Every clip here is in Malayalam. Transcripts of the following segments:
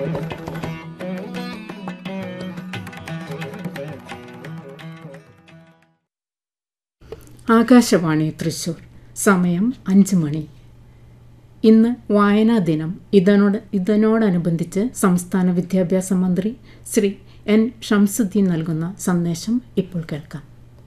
ആകാശവാണി തൃശൂർ സമയം അഞ്ച് മണി ഇന്ന് വായനാ ദിനം ഇതിനോട് ഇതിനോടനുബന്ധിച്ച് സംസ്ഥാന വിദ്യാഭ്യാസ മന്ത്രി ശ്രീ എൻ ഷംസുദ്ദീൻ നൽകുന്ന സന്ദേശം ഇപ്പോൾ കേൾക്കാം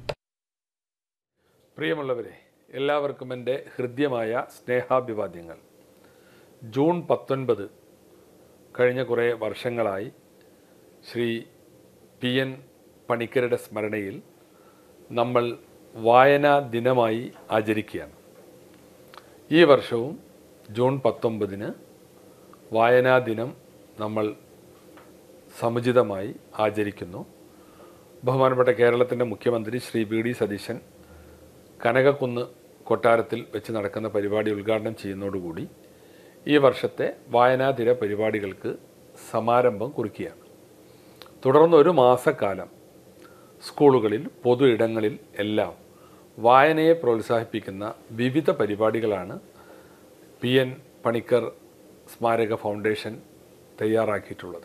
പ്രിയമുള്ളവരെ എല്ലാവർക്കും എൻ്റെ ഹൃദ്യമായ സ്നേഹാഭിവാദ്യങ്ങൾ ജൂൺ പത്തൊൻപത് കഴിഞ്ഞ കുറേ വർഷങ്ങളായി ശ്രീ പി എൻ പണിക്കരുടെ സ്മരണയിൽ നമ്മൾ വായനാ ദിനമായി ആചരിക്കുകയാണ് ഈ വർഷവും ജൂൺ പത്തൊമ്പതിന് വായനാ ദിനം നമ്മൾ സമുചിതമായി ആചരിക്കുന്നു ബഹുമാനപ്പെട്ട കേരളത്തിൻ്റെ മുഖ്യമന്ത്രി ശ്രീ വി ഡി സതീശൻ കനകക്കുന്ന് കൊട്ടാരത്തിൽ വെച്ച് നടക്കുന്ന പരിപാടി ഉദ്ഘാടനം ചെയ്യുന്നതോടുകൂടി ഈ വർഷത്തെ വായനാതിര പരിപാടികൾക്ക് സമാരംഭം കുറിക്കുകയാണ് തുടർന്ന് ഒരു മാസക്കാലം സ്കൂളുകളിൽ പൊതു ഇടങ്ങളിൽ എല്ലാം വായനയെ പ്രോത്സാഹിപ്പിക്കുന്ന വിവിധ പരിപാടികളാണ് പി എൻ പണിക്കർ സ്മാരക ഫൗണ്ടേഷൻ തയ്യാറാക്കിയിട്ടുള്ളത്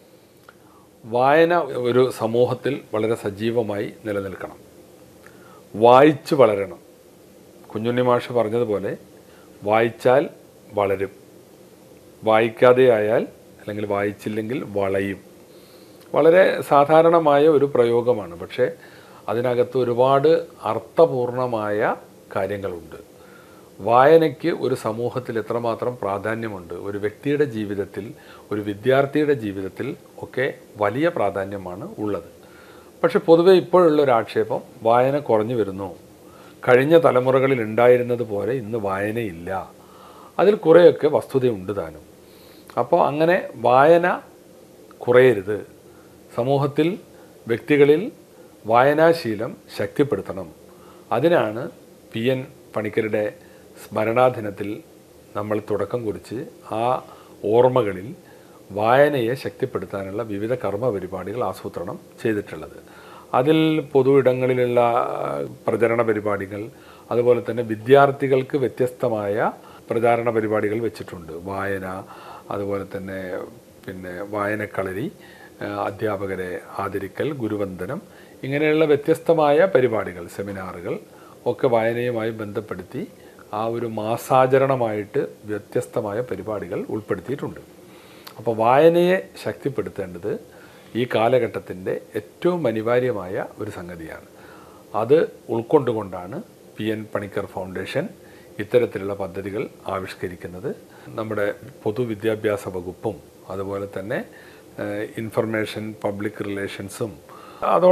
വായന ഒരു സമൂഹത്തിൽ വളരെ സജീവമായി നിലനിൽക്കണം വായിച്ചു വളരണം കുഞ്ഞുണ്ണി മാഷ് പറഞ്ഞതുപോലെ വായിച്ചാൽ വളരും വായിക്കാതെ ആയാൽ അല്ലെങ്കിൽ വായിച്ചില്ലെങ്കിൽ വളയും വളരെ സാധാരണമായ ഒരു പ്രയോഗമാണ് പക്ഷേ അതിനകത്ത് ഒരുപാട് അർത്ഥപൂർണമായ കാര്യങ്ങളുണ്ട് വായനയ്ക്ക് ഒരു സമൂഹത്തിൽ എത്രമാത്രം പ്രാധാന്യമുണ്ട് ഒരു വ്യക്തിയുടെ ജീവിതത്തിൽ ഒരു വിദ്യാർത്ഥിയുടെ ജീവിതത്തിൽ ഒക്കെ വലിയ പ്രാധാന്യമാണ് ഉള്ളത് പക്ഷെ പൊതുവെ ഇപ്പോഴുള്ള ഒരു ആക്ഷേപം വായന കുറഞ്ഞു വരുന്നു കഴിഞ്ഞ തലമുറകളിൽ ഉണ്ടായിരുന്നത് പോലെ ഇന്ന് വായനയില്ല അതിൽ കുറേയൊക്കെ വസ്തുതയുണ്ട് താനും അപ്പോൾ അങ്ങനെ വായന കുറയരുത് സമൂഹത്തിൽ വ്യക്തികളിൽ വായനാശീലം ശക്തിപ്പെടുത്തണം അതിനാണ് പി എൻ പണിക്കരുടെ സ്മരണാദിനത്തിൽ നമ്മൾ തുടക്കം കുറിച്ച് ആ ഓർമ്മകളിൽ വായനയെ ശക്തിപ്പെടുത്താനുള്ള വിവിധ കർമ്മ പരിപാടികൾ ആസൂത്രണം ചെയ്തിട്ടുള്ളത് അതിൽ പൊതു ഇടങ്ങളിലുള്ള പ്രചരണ പരിപാടികൾ അതുപോലെ തന്നെ വിദ്യാർത്ഥികൾക്ക് വ്യത്യസ്തമായ പ്രചാരണ പരിപാടികൾ വെച്ചിട്ടുണ്ട് വായന അതുപോലെ തന്നെ പിന്നെ വായനക്കളരി അധ്യാപകരെ ആദരിക്കൽ ഗുരുവന്ദനം ഇങ്ങനെയുള്ള വ്യത്യസ്തമായ പരിപാടികൾ സെമിനാറുകൾ ഒക്കെ വായനയുമായി ബന്ധപ്പെടുത്തി ആ ഒരു മാസാചരണമായിട്ട് വ്യത്യസ്തമായ പരിപാടികൾ ഉൾപ്പെടുത്തിയിട്ടുണ്ട് അപ്പോൾ വായനയെ ശക്തിപ്പെടുത്തേണ്ടത് ഈ കാലഘട്ടത്തിൻ്റെ ഏറ്റവും അനിവാര്യമായ ഒരു സംഗതിയാണ് അത് ഉൾക്കൊണ്ടുകൊണ്ടാണ് പി എൻ പണിക്കർ ഫൗണ്ടേഷൻ ഇത്തരത്തിലുള്ള പദ്ധതികൾ ആവിഷ്കരിക്കുന്നത് നമ്മുടെ പൊതുവിദ്യാഭ്യാസ വകുപ്പും അതുപോലെ തന്നെ ഇൻഫർമേഷൻ പബ്ലിക് റിലേഷൻസും അതോടൊപ്പം